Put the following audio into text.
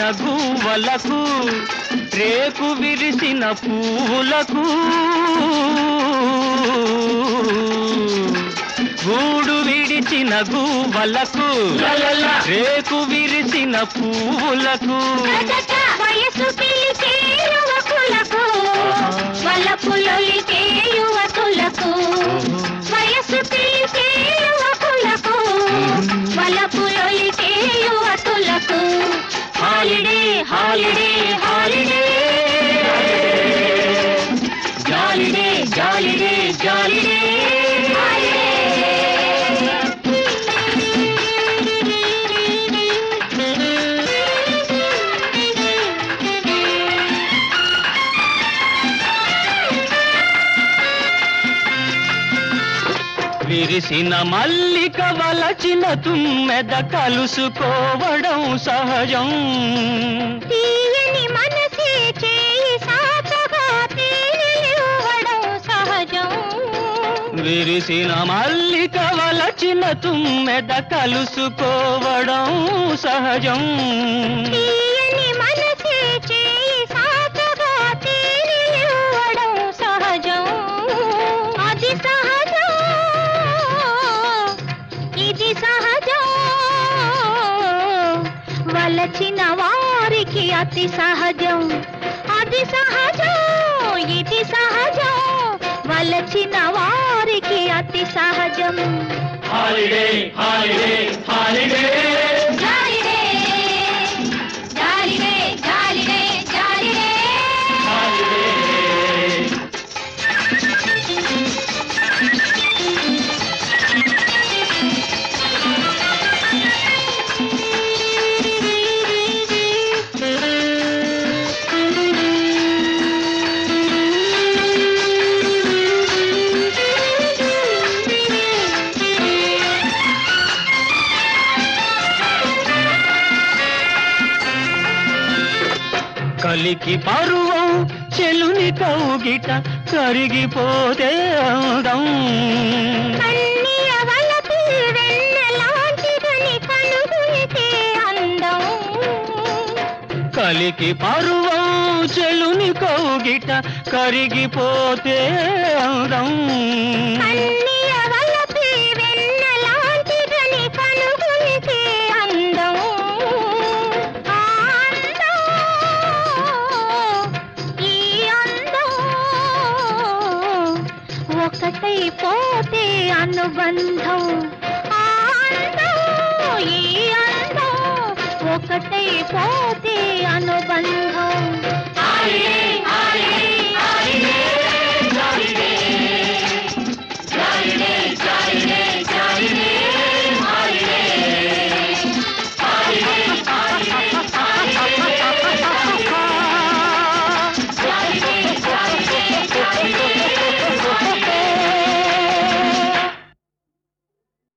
గువ్వలకు రేకు విరిసిన పువ్వులకు గూడు విడిచిన గువ్వలకు రేకు విరిసిన పువ్వులకు వయసు పిలిచే యువకులకు వలపులొలికే యువకులకు వయసు పిలిచే యువకులకు వలపులొలికే యువకులకు holiday holiday holiday jolly day jolly day jolly day విరిసిన మల్లిక వలచిన తుమ్మెద కలుసుకోవడం సహజం తీయని మనసే చేయి సాచగా తేలివ్వడం సహజం విరిసిన మల్లిక వలచిన తుమ్మెద కలుసుకోవడం సహజం తీయని మనసే చేయి సాచగా తేలివ్వడం సహజం అది సహజం ఇది సహజం వలచిన వారికి అతి సహజం అది సహజం ఇది సహజం వలచిన వారికి అతి సహజం holiday holiday holiday jolly day jolly day jolly day jolly day కలికి పరువం చెలుని కౌగిట కరిగిపోతే అందం కన్నీయ వలపు వెన్నెలాంటిదని కనుగొనితే అందం కలికి పరువం చెలుని కౌగిట కరిగిపోతే అందం కన్నీయ వలపు వెన్నెలాంటిదని కనుగొనితే అందం ఆ అందం ఈ అందం ఒకటైపోతే అనుబంధం ఆ అందం ఈ అందం ఒకటైపోతే అనుబంధం హాలిడే హాలిడే